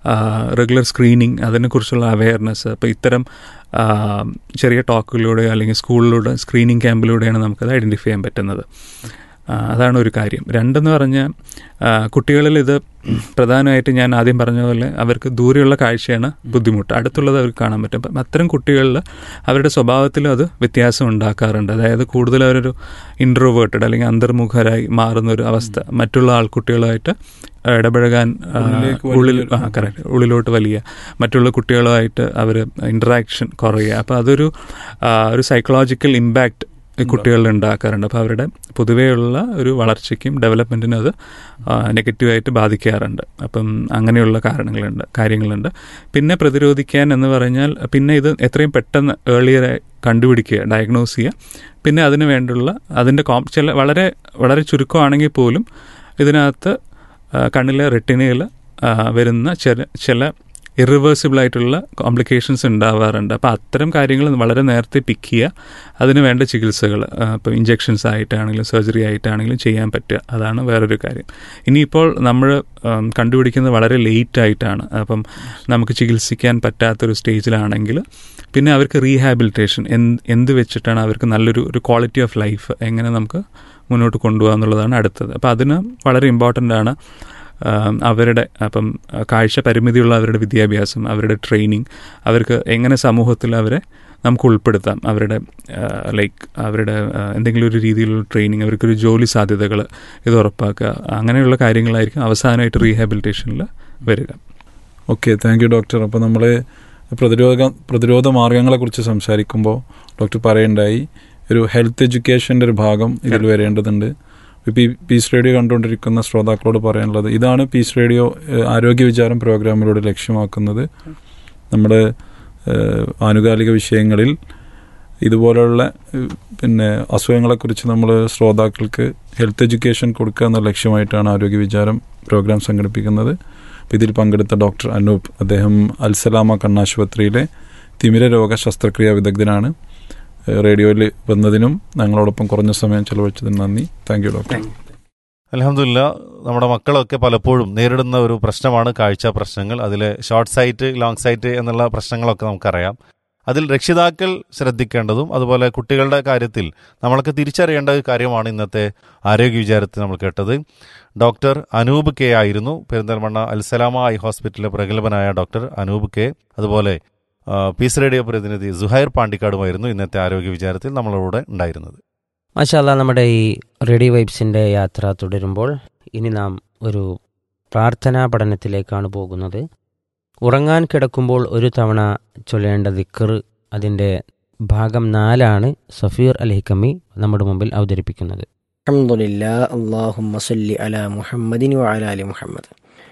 റെഗുലർ സ്ക്രീനിങ് അതിനെക്കുറിച്ചുള്ള അവയർനെസ് അപ്പോൾ ഇത്തരം ആ, ചെറിയ ടോക്കുകളിലൂടെ അല്ലെങ്കിൽ സ്കൂളിലൂടെ സ്ക്രീനിങ് ക്യാമ്പിലൂടെയാണ് നമുക്കത് ഐഡൻറ്റിഫൈ ചെയ്യാൻ പറ്റുന്നത് ആ, അതാണ് ഒരു കാര്യം രണ്ടെന്ന് പറഞ്ഞാൽ ആ, കുട്ടികളിൽ ഇത് പ്രധാനമായിട്ട് ഞാൻ ആദ്യം പറഞ്ഞ പോലെ അവർക്ക് ദൂരെയുള്ള കാഴ്ചയാണ് ബുദ്ധിമുട്ട് അടുത്തുള്ളത് അവർക്ക് കാണാൻ പറ്റും അപ്പം അത്തരം കുട്ടികളിൽ അവരുടെ സ്വഭാവത്തിലും അത് വ്യത്യാസം ഉണ്ടാക്കാറുണ്ട് അതായത് കൂടുതൽ അവരൊരു ഇൻട്രോവേർട്ടഡ് അല്ലെങ്കിൽ അന്തർമുഖരായി മാറുന്ന ഒരു അവസ്ഥ മറ്റുള്ള ആൾക്കുട്ടികളുമായിട്ട് ഇടപഴകാൻ ആ, ഉള്ളിലേക്ക് ഉള്ളിൽ വലിയൊരു- ആ കറക്റ്റ് ഉള്ളിലോട്ട് വലിയ മറ്റുള്ള കുട്ടികളുമായിട്ട് അവർ ഇൻട്രാക്ഷൻ കുറയുക അപ്പോൾ അതൊരു ആ, ഒരു സൈക്കോളജിക്കൽ ഇമ്പാക്റ്റ് കുട്ടികളിൽ ഉണ്ടാക്കാറുണ്ട് അപ്പോൾ അവരുടെ പൊതുവെയുള്ള ഒരു വളർച്ചയ്ക്കും ഡെവലപ്മെൻറ്റിനും അത് നെഗറ്റീവായിട്ട് ബാധിക്കാറുണ്ട് അപ്പം അങ്ങനെയുള്ള കാരണങ്ങളുണ്ട് കാര്യങ്ങളുണ്ട് പിന്നെ പ്രതിരോധിക്കാൻ എന്ന് പറഞ്ഞാൽ പിന്നെ ഇത് എത്രയും പെട്ടെന്ന് ഏർലിയറായി കണ്ടുപിടിക്കുക ഡയഗ്നോസ് ചെയ്യുക പിന്നെ അതിന് വേണ്ടുള്ള അതിൻ്റെ കോം ചില വളരെ വളരെ ചുരുക്കമാണെങ്കിൽ പോലും ഇതിനകത്ത് ആ, കണ്ണിലെ റെട്ടിനയിൽ വരുന്ന ചില ചില ഇറിവേഴ്സിബിൾ ആയിട്ടുള്ള കോംപ്ലിക്കേഷൻസ് ഉണ്ടാവാറുണ്ട് അപ്പോൾ അത്തരം കാര്യങ്ങൾ വളരെ നേരത്തെ പിക്ക് ചെയ്യുക അതിന് വേണ്ട ചികിത്സകൾ ഇപ്പോൾ ഇഞ്ചെക്ഷൻസ് ആയിട്ടാണെങ്കിലും സർജറി ആയിട്ടാണെങ്കിലും ചെയ്യാൻ പറ്റുക അതാണ് വേറൊരു കാര്യം ഇനിയിപ്പോൾ നമ്മൾ ഉം, കണ്ടുപിടിക്കുന്നത് വളരെ ലേറ്റ് ആയിട്ടാണ് അപ്പം നമുക്ക് ചികിത്സിക്കാൻ പറ്റാത്തൊരു സ്റ്റേജിലാണെങ്കിൽ പിന്നെ അവർക്ക് റീഹാബിലിറ്റേഷൻ എന്ത് എന്ത് വെച്ചിട്ടാണ് അവർക്ക് നല്ലൊരു ഒരു ക്വാളിറ്റി ഓഫ് ലൈഫ് എങ്ങനെ നമുക്ക് മുന്നോട്ട് കൊണ്ടുപോകുക എന്നുള്ളതാണ് അടുത്തത് അപ്പോൾ അതിന് വളരെ ഇമ്പോർട്ടൻ്റ് ആണ് ആം, അവരുടെ അപ്പം ആ, കാഴ്ച പരിമിതിയുള്ള അവരുടെ വിദ്യാഭ്യാസം അവരുടെ ട്രെയിനിങ് അവർക്ക് എങ്ങനെ സമൂഹത്തിൽ അവരെ നമുക്ക് ഉൾപ്പെടുത്താം അവരുടെ ലൈക്ക് അവരുടെ ആ, എന്തെങ്കിലും ഒരു രീതിയിലുള്ള ട്രെയിനിങ് അവർക്കൊരു ജോലി സാധ്യതകൾ ഇത് ഉറപ്പാക്കുക അങ്ങനെയുള്ള കാര്യങ്ങളായിരിക്കും അവസാനമായിട്ട് റീഹാബിലിറ്റേഷനിൽ വരിക ഓക്കെ താങ്ക് യു ഡോക്ടർ അപ്പോൾ നമ്മൾ പ്രതിരോധ പ്രതിരോധ മാർഗങ്ങളെക്കുറിച്ച് സംസാരിക്കുമ്പോൾ ഡോക്ടർ പറയണ്ടായി ഒരു ഹെൽത്ത് എഡ്യൂക്കേഷൻ്റെ ഒരു ഭാഗം ഇതിൽ വരേണ്ടതുണ്ട് ഇപ്പോൾ ഈ പീസ് റേഡിയോ കണ്ടുകൊണ്ടിരിക്കുന്ന ശ്രോതാക്കളോട് പറയാനുള്ളത് ഇതാണ് പീസ് റേഡിയോ ഏഹ്, ആരോഗ്യ വിചാരം പ്രോഗ്രാമിലൂടെ ലക്ഷ്യമാക്കുന്നത് നമ്മുടെ ഏഹ്, ആനുകാലിക വിഷയങ്ങളിൽ ഇതുപോലുള്ള ഏഹ്, പിന്നെ അസുഖങ്ങളെക്കുറിച്ച് നമ്മൾ ശ്രോതാക്കൾക്ക് ഹെൽത്ത് എഡ്യൂക്കേഷൻ കൊടുക്കുക എന്ന ലക്ഷ്യമായിട്ടാണ് ആരോഗ്യ വിചാരം പ്രോഗ്രാം സംഘടിപ്പിക്കുന്നത് അപ്പോൾ ഇതിൽ പങ്കെടുത്ത ഡോക്ടർ അനൂപ് അദ്ദേഹം അൽസലാമ കണ്ണാശുപത്രിയിലെ തിമിര രോഗ ശസ്ത്രക്രിയാ വിദഗ്ധനാണ് ഏഹ്, റേഡിയോയിൽ വന്നതിനും ഞങ്ങളോടൊപ്പം കുറഞ്ഞ സമയം ചെലവഴിച്ചതിന് നന്ദി താങ്ക് യു ഡോക്ടർ അലഹമില്ല നമ്മുടെ മക്കളൊക്കെ പലപ്പോഴും നേരിടുന്ന ഒരു പ്രശ്നമാണ് കാഴ്ച പ്രശ്നങ്ങൾ അതിൽ ഷോർട്ട് സൈറ്റ് ലോങ് സൈറ്റ് എന്നുള്ള പ്രശ്നങ്ങളൊക്കെ നമുക്കറിയാം അതിൽ രക്ഷിതാക്കൾ ശ്രദ്ധിക്കേണ്ടതും അതുപോലെ കുട്ടികളുടെ കാര്യത്തിൽ നമ്മളൊക്കെ തിരിച്ചറിയേണ്ട ഒരു കാര്യമാണ് ഇന്നത്തെ ആരോഗ്യ വിചാരത്തിൽ നമ്മൾ കേട്ടത് ഡോക്ടർ അനൂപ് കെ ആയിരുന്നു പെരിന്തൽമണ്ണ അൽസലാമ ഐ ഹോസ്പിറ്റലിലെ പ്രഗത്ഭനായ ഡോക്ടർ അനൂപ് കെ അതുപോലെ ആ, പീസ് റേഡിയോ പ്രതിനിധി സുഹൈർ പാണ്ടിക്കാടുമായിരുന്നു ഇന്നത്തെ ആരോഗ്യ വിചാരത്തിൽ നമ്മളോട് ഉണ്ടായിരുന്നത് മാഷാല്ല നമ്മുടെ ഈ റേഡിയോ വൈബ്സിൻ്റെ യാത്ര തുടരുമ്പോൾ ഇനി നാം ഒരു പ്രാർത്ഥനാ പഠനത്തിലേക്കാണ് പോകുന്നത് ഉറങ്ങാൻ കിടക്കുമ്പോൾ ഒരു തവണ ചൊല്ലേണ്ട ദിക്കർ അതിൻ്റെ ഭാഗം നാലാണ് സഫീർ അൽഹിക്കമ്മി നമ്മുടെ മുമ്പിൽ അവതരിപ്പിക്കുന്നത് الحمد لله اللهم صل على محمد وعلى ال محمد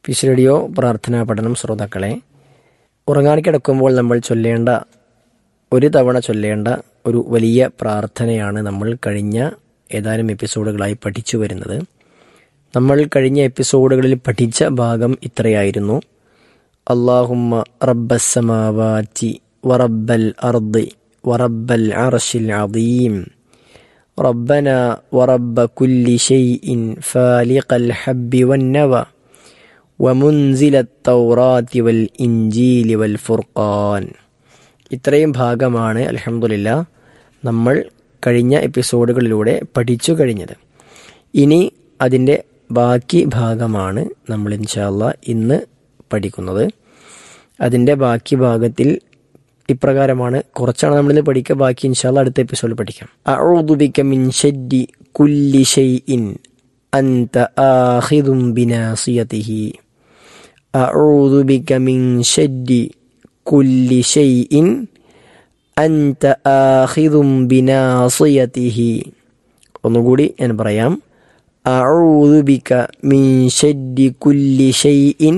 ഫിഷ് റേഡിയോ പ്രാർത്ഥനാ പഠനം ശ്രോതാക്കളെ ഉറങ്ങാൻ കിടക്കുമ്പോൾ നമ്മൾ ചൊല്ലേണ്ട ഒരു തവണ ചൊല്ലേണ്ട ഒരു വലിയ പ്രാർത്ഥനയാണ് നമ്മൾ കഴിഞ്ഞ ഏതാനും എപ്പിസോഡുകളായി പഠിച്ചു വരുന്നത് നമ്മൾ കഴിഞ്ഞ എപ്പിസോഡുകളിൽ പഠിച്ച ഭാഗം ഇത്രയായിരുന്നു അള്ളാഹുമ്മ റബ്ബസ്സമാവാറ്റി വറബ്ബൽ അർദി വറബ്ബൽ അർഷിൽ അദീം ربنا ورب كل شيء فالق الحب والنوى ومنزل التوراة والإنجيل والفرقان ഇത്രയും ഭാഗമാണ് അലഹമുല്ല നമ്മൾ കഴിഞ്ഞ എപ്പിസോഡുകളിലൂടെ പഠിച്ചു കഴിഞ്ഞത് ഇനി അതിൻ്റെ ബാക്കി ഭാഗമാണ് നമ്മൾ ഇൻഷാല്ല ഇന്ന് പഠിക്കുന്നത് അതിൻ്റെ ബാക്കി ഭാഗത്തിൽ ഇപ്രകാരമാണ് കുറച്ചാണ് നമ്മളിന്ന് പഠിക്കുക ബാക്കി ഇൻഷാല്ല അടുത്ത എപ്പിസോഡിൽ പഠിക്കാം അഊദുബിക മിൻ ഷദ്ദി കുല്ലി ഷൈഇൻ അൻത ആഖിദും ബിനാസിയതിഹി അഊദു ബിക മിൻ ഷദ്ദി കുല്ലി ഷൈഇൻ അൻത ആഖിദും ബിനാസിയതിഹി ഒന്നുകൂടി ഞാൻ പറയാം അഊദു ബിക മിൻ ഷദ്ദി കുല്ലി ഷൈഇൻ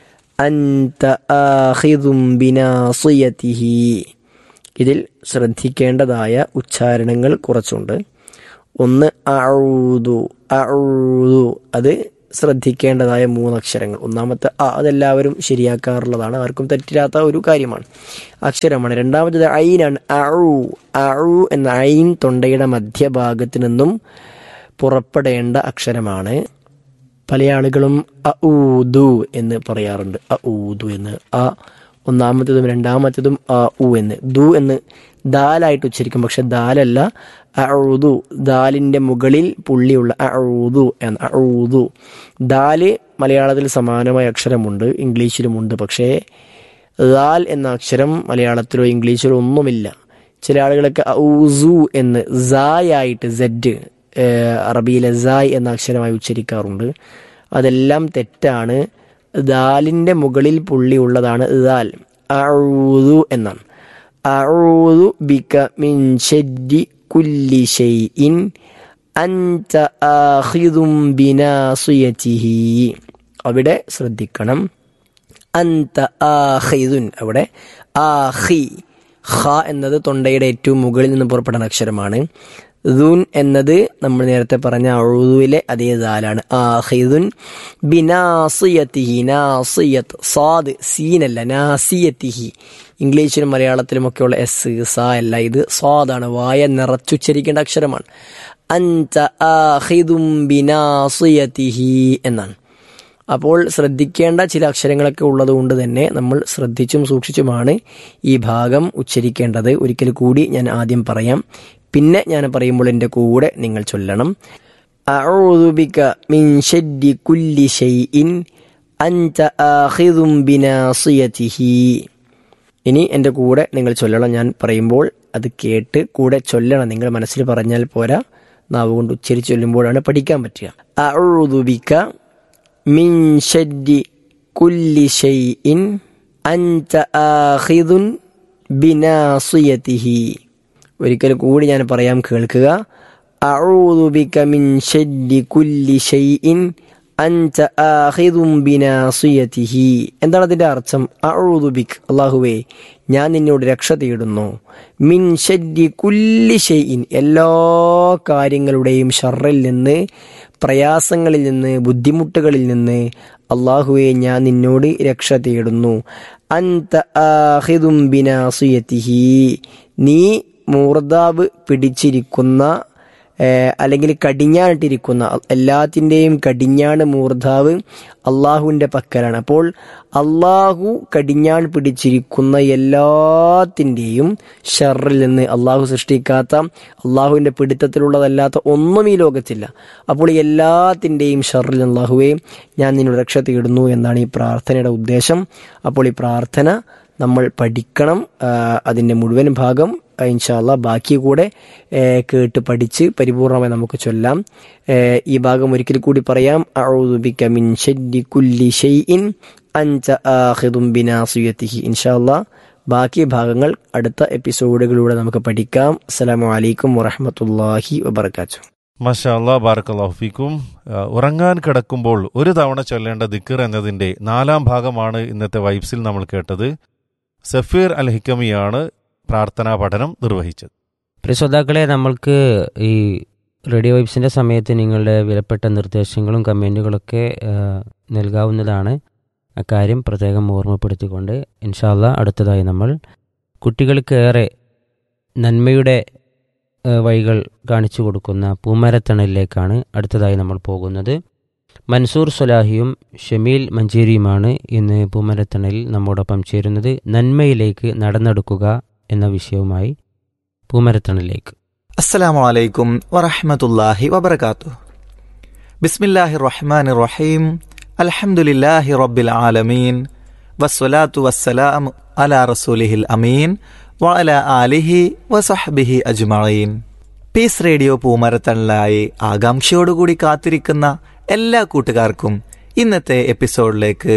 അൻത ആഖിദും ബിനാസിയതിഹി ഇതിൽ ശ്രദ്ധിക്കേണ്ടതായ ഉച്ചാരണങ്ങൾ കുറച്ചുണ്ട് ഒന്ന് അഊദു അഊദു അത് ശ്രദ്ധിക്കേണ്ടതായ മൂന്നക്ഷരങ്ങൾ ഒന്നാമത്തെ അ അതെല്ലാവരും ശരിയാക്കാറുള്ളതാണ് ആർക്കും തെറ്റില്ലാത്ത ഒരു കാര്യമാണ് അക്ഷരമാണ് രണ്ടാമത്തേത് ഐനാണ് അഴു അഴു എന്ന ഐൻ തൊണ്ടയുടെ മധ്യഭാഗത്ത് നിന്നും പുറപ്പെടേണ്ട അക്ഷരമാണ് പല ആളുകളും അഊദു എന്ന് പറയാറുണ്ട് അഊദു എന്ന് അ ഒന്നാമത്തേതും രണ്ടാമത്തേതും അ ഉ എന്ന് ദു എന്ന് ദാലായിട്ട് ഉച്ചരിക്കും പക്ഷെ ദാലല്ല അഊദു ദാലിന്റെ മുകളിൽ പുള്ളിയുള്ള അഊദു എന്ന അഊദു ദാല് മലയാളത്തിൽ സമാനമായ അക്ഷരമുണ്ട് ഇംഗ്ലീഷിലുമുണ്ട് പക്ഷേ ദാൽ എന്ന അക്ഷരം മലയാളത്തിലോ ഇംഗ്ലീഷിലോ ഒന്നുമില്ല ചില ആളുകളൊക്കെ ഔസു എന്ന് സായായിട്ട് സെഡ് അറബിയിലെ സായ് എന്ന അക്ഷരമായി ഉച്ചരിക്കാറുണ്ട് അതെല്ലാം തെറ്റാണ് ദാലിൻ്റെ മുകളിൽ പുള്ളി ഉള്ളതാണ് ദാൽ അഊദു എന്നാണ് അഊദു ബിക മിൻ ഷദ്ദി കുല്ലി ഷൈഇൻ അൻത ആഖിദും ബിനാസിയതിഹി അവിടെ ശ്രദ്ധിക്കണം അന്ത ആഖിദുൻ അവിടെ ആഖി ഖ എന്നത് തൊണ്ടയുടെ ഏറ്റവും മുകളിൽ നിന്ന് പുറപ്പെടുന്ന അക്ഷരമാണ് ദുൻ എന്നത് നമ്മൾ നേരത്തെ പറഞ്ഞ അഴുതുവിലെ അതേ ദാലാണ് ആഹിദുൻ ബിനാസിയത്തിഹി നാസിയത്ത് സാദ് സീനല്ല നാസിയത്തിഹി ഇംഗ്ലീഷിലും മലയാളത്തിലും ഒക്കെയുള്ള എസ് സ അല്ല ഇത് സ്വാദാണ് വായ നിറച്ചുച്ചരിക്കേണ്ട അക്ഷരമാണ് അൻത ആഹിദും ബിനാസിയത്തിഹി എന്നാണ് അപ്പോൾ ശ്രദ്ധിക്കേണ്ട ചില അക്ഷരങ്ങളൊക്കെ ഉള്ളതുകൊണ്ട് തന്നെ നമ്മൾ ശ്രദ്ധിച്ചും സൂക്ഷിച്ചുമാണ് ഈ ഭാഗം ഉച്ചരിക്കേണ്ടത് ഒരിക്കൽ കൂടി ഞാൻ ആദ്യം പറയാം പിന്നെ ഞാൻ പറയുമ്പോൾ എൻ്റെ കൂടെ നിങ്ങൾ ചൊല്ലണം അഊദുബിക മിൻ ഷദ്ദി കുല്ലി ഷൈഇൻ അൻത ആഖിദും ബിനാസിയതിഹി ഇനി എൻ്റെ കൂടെ നിങ്ങൾ ചൊല്ലണം ഞാൻ പറയുമ്പോൾ അത് കേട്ട് കൂടെ ചൊല്ലണം നിങ്ങൾ മനസ്സിൽ പറഞ്ഞാൽ പോരാ നാവ് കൊണ്ട് ഉച്ചരിച്ച് ചൊല്ലുമ്പോഴാണ് പഠിക്കാൻ പറ്റുക അഊദുബിക മിൻ ഷദ്ദി കുല്ലി ഷൈഇൻ അൻത ആഖിദുൻ ബിനാസിയതിഹി ഒരിക്കൽ കൂടി ഞാൻ പറയാം കേൾക്കുക അഊദു ബിക മിൻ ഷദ്ദി കുല്ലി ഷൈഇൻ അൻത ആഖിദും ബിനാസിയതിഹി എന്താണ് അതിന്റെ അർത്ഥം അഊദു ബിക് അല്ലാഹുവേ ഞാൻ നിന്നോട് രക്ഷ തേടുന്നു മിൻ ഷദ്ദി കുല്ലി ഷൈഇൻ എല്ലാ കാര്യങ്ങളുടെയും ഷർറിൽ നിന്ന് പ്രയാസങ്ങളിൽ നിന്ന് ബുദ്ധിമുട്ടുകളിൽ നിന്ന് അള്ളാഹുവെ ഞാൻ നിന്നോട് രക്ഷ തേടുന്നു അന്ത ആഹിദും ബിനാസിയത്തിഹി നീ മൂർദാവ് പിടിച്ചിരിക്കുന്ന അല്ലെങ്കിൽ കടിഞ്ഞാണിട്ടിരിക്കുന്ന എല്ലാത്തിൻ്റെയും കടിഞ്ഞാണ് മൂർധാവ് അള്ളാഹുവിൻ്റെ പക്കലാണ് അപ്പോൾ അള്ളാഹു കടിഞ്ഞാൺ പിടിച്ചിരിക്കുന്ന എല്ലാത്തിൻ്റെയും ഷറിൽ നിന്ന് അള്ളാഹു സൃഷ്ടിക്കാത്ത അള്ളാഹുവിൻ്റെ പിടുത്തത്തിലുള്ളതല്ലാത്ത ഒന്നും ഈ ലോകത്തില്ല അപ്പോൾ എല്ലാത്തിൻ്റെയും ഷറിൽ അള്ളാഹുവെ ഞാൻ നിന്നോട് രക്ഷ തേടുന്നു എന്നാണ് ഈ പ്രാർത്ഥനയുടെ ഉദ്ദേശം അപ്പോൾ ഈ പ്രാർത്ഥന നമ്മൾ പഠിക്കണം അതിൻ്റെ മുഴുവൻ ഭാഗം ഇൻഷാല്ല ബാക്കി കൂടെ കേട്ട് പഠിച്ച് പരിപൂർണമായി നമുക്ക് ചൊല്ലാം ഈ ഭാഗം ഒരിക്കൽ കൂടി പറയാം അഊദുബിക മിൻ ഷദ്ദി കുല്ലി ഷൈഇൻ അൻത ആഖിദും ബിനാസിയതിഹി ഇൻഷാല്ല ബാക്കി ഭാഗങ്ങൾ അടുത്ത എപ്പിസോഡുകളിലൂടെ നമുക്ക് പഠിക്കാം അസ്സലാമു അലൈക്കും വറഹ്മത്തുള്ളാഹി വബർക്കാത്തു മഷാ അല്ലാ ബാറക്കല്ലാഹു ഫീക്കും ആ, ഉറങ്ങാൻ കിടക്കുമ്പോൾ ഒരു തവണ ചൊല്ലേണ്ട ദിക്കർ എന്നതിൻ്റെ നാലാം ഭാഗമാണ് ഇന്നത്തെ വൈബ്സിൽ നമ്മൾ കേട്ടത് സഫീർ അൽ ഹിക്കമിയാണ് പ്രാർത്ഥനാ പഠനം നിർവഹിച്ചത് പ്രിയ ശ്രോതാക്കളെ നമ്മൾക്ക് ഈ റേഡിയോ വൈബ്സിൻ്റെ സമയത്ത് നിങ്ങളുടെ വിലപ്പെട്ട നിർദ്ദേശങ്ങളും കമൻറ്റുകളൊക്കെ ആ, നൽകാവുന്നതാണ് അക്കാര്യം പ്രത്യേകം ഓർമ്മപ്പെടുത്തിക്കൊണ്ട് ഇൻഷാല്ല അടുത്തതായി നമ്മൾ കുട്ടികൾക്കേറെ നന്മയുടെ ആ, വഴികൾ കാണിച്ചു കൊടുക്കുന്ന പൂമരത്തണലിലേക്കാണ് അടുത്തതായി നമ്മൾ പോകുന്നത് മൻസൂർ സൊലാഹിയും ഷമീൽ മഞ്ചേരിയുമാണ് ഇന്ന് പൂമരത്തണലിൽ നമ്മോടൊപ്പം ചേരുന്നത് നന്മയിലേക്ക് നടന്നെടുക്കുക എന്ന വിഷയവുമായി പൂമരത്തണലിലേക്ക് السلام عليكم ورحمة الله وبركاته بسم الله الرحمن الرحيم الحمد لله رب العالمين والصلاة والسلام على رسوله الأمين وعلى آله وصحبه أجمعين പീസ് റേഡിയോ പൂമരത്തണലായി ആകാംക്ഷയോടുകൂടി കാത്തിരിക്കുന്ന എല്ലാ കൂട്ടുകാർക്കും ഇന്നത്തെ എപ്പിസോഡിലേക്ക്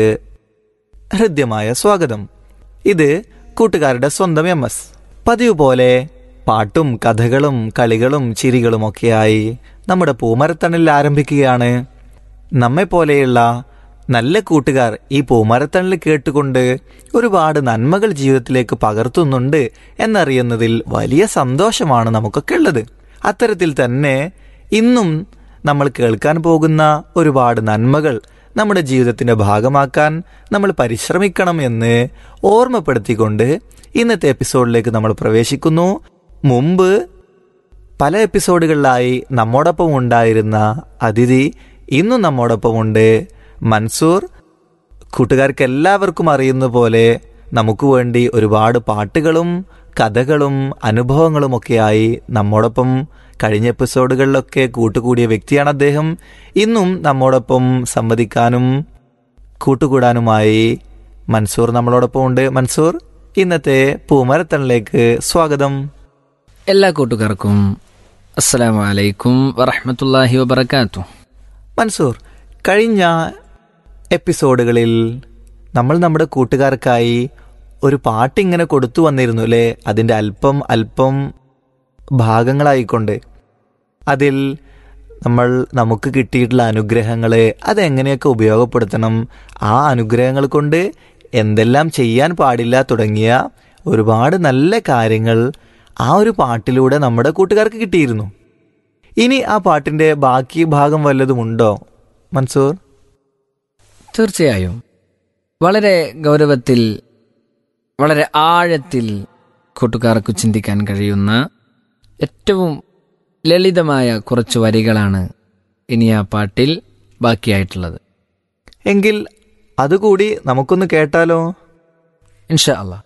ഹൃദ്യമായ സ്വാഗതം ഇത് കൂട്ടുകാരുടെ സ്വന്തം എം എസ് പതിവ് പോലെ പാട്ടും കഥകളും കളികളും ചിരികളുമൊക്കെയായി നമ്മുടെ പൂമരത്തണിൽ ആരംഭിക്കുകയാണ് നമ്മെ പോലെയുള്ള നല്ല കൂട്ടുകാർ ഈ പൂമരത്തണിൽ കേട്ടുകൊണ്ട് ഒരുപാട് നന്മകൾ ജീവിതത്തിലേക്ക് പകർത്തുന്നുണ്ട് എന്നറിയുന്നതിൽ വലിയ സന്തോഷമാണ് നമുക്കൊക്കെ ഉള്ളത് അത്തരത്തിൽ തന്നെ ഇന്നും നമ്മൾ കേൾക്കാൻ പോകുന്ന ഒരുപാട് നന്മകൾ നമ്മുടെ ജീവിതത്തിന്റെ ഭാഗമാക്കാൻ നമ്മൾ പരിശ്രമിക്കണം എന്ന് ഓർമ്മപ്പെടുത്തിക്കൊണ്ട് ഇന്നത്തെ എപ്പിസോഡിലേക്ക് നമ്മൾ പ്രവേശിക്കുന്നു മുമ്പ് പല എപ്പിസോഡുകളിലായി നമ്മോടൊപ്പം ഉണ്ടായിരുന്ന അതിഥി ഇന്നും നമ്മോടൊപ്പമുണ്ട് മൻസൂർ കൂട്ടുകാർക്ക് എല്ലാവർക്കും അറിയുന്ന പോലെ നമുക്ക് വേണ്ടി ഒരുപാട് പാട്ടുകളും കഥകളും അനുഭവങ്ങളുമൊക്കെയായി നമ്മോടൊപ്പം കഴിഞ്ഞ എപ്പിസോഡുകളിലൊക്കെ കൂട്ടുകൂടിയ വ്യക്തിയാണ് അദ്ദേഹം ഇന്നും നമ്മോടൊപ്പം സംവദിക്കാനും കൂട്ടുകൂടാനുമായി മൻസൂർ നമ്മളോടൊപ്പം ഉണ്ട് മൻസൂർ ഇന്നത്തെ പൂമരത്തണിലേക്ക് സ്വാഗതം എല്ലാ കൂട്ടുകാർക്കും അസ്സലാമു അലൈക്കും വറഹ്മത്തുള്ളാഹി വബറകാത്തു മൻസൂർ കഴിഞ്ഞ എപ്പിസോഡുകളിൽ നമ്മൾ നമ്മുടെ കൂട്ടുകാർക്കായി ഒരു പാട്ടിങ്ങനെ കൊടുത്തു വന്നിരുന്നു അല്ലേ അതിൻ്റെ അല്പം അല്പം ഭാഗങ്ങളായിക്കൊണ്ട് അതിൽ നമ്മൾ നമുക്ക് കിട്ടിയിട്ടുള്ള അനുഗ്രഹങ്ങളെ അതെങ്ങനെയൊക്കെ ഉപയോഗപ്പെടുത്തണം ആ അനുഗ്രഹങ്ങൾ കൊണ്ട് എന്തെല്ലാം ചെയ്യാൻ പാടില്ല തുടങ്ങിയ ഒരുപാട് നല്ല കാര്യങ്ങൾ ആ ഒരു പാട്ടിലൂടെ നമ്മുടെ കൂട്ടുകാർക്ക് കിട്ടിയിരുന്നു ഇനി ആ പാട്ടിന്റെ ബാക്കി ഭാഗം വല്ലതുമുണ്ടോ മൻസൂർ തീർച്ചയായും വളരെ ഗൗരവത്തിൽ വളരെ ആഴത്തിൽ കൂട്ടുകാർക്ക് ചിന്തിക്കാൻ കഴിയുന്ന ഏറ്റവും ലളിതമായ കുറച്ച് വരികളാണ് ഇനി ആ പാട്ടിൽ ബാക്കിയായിട്ടുള്ളത് എങ്കിൽ അതുകൂടി നമുക്കൊന്ന് കേട്ടാലോ ഇൻഷാ അള്ളാഹ്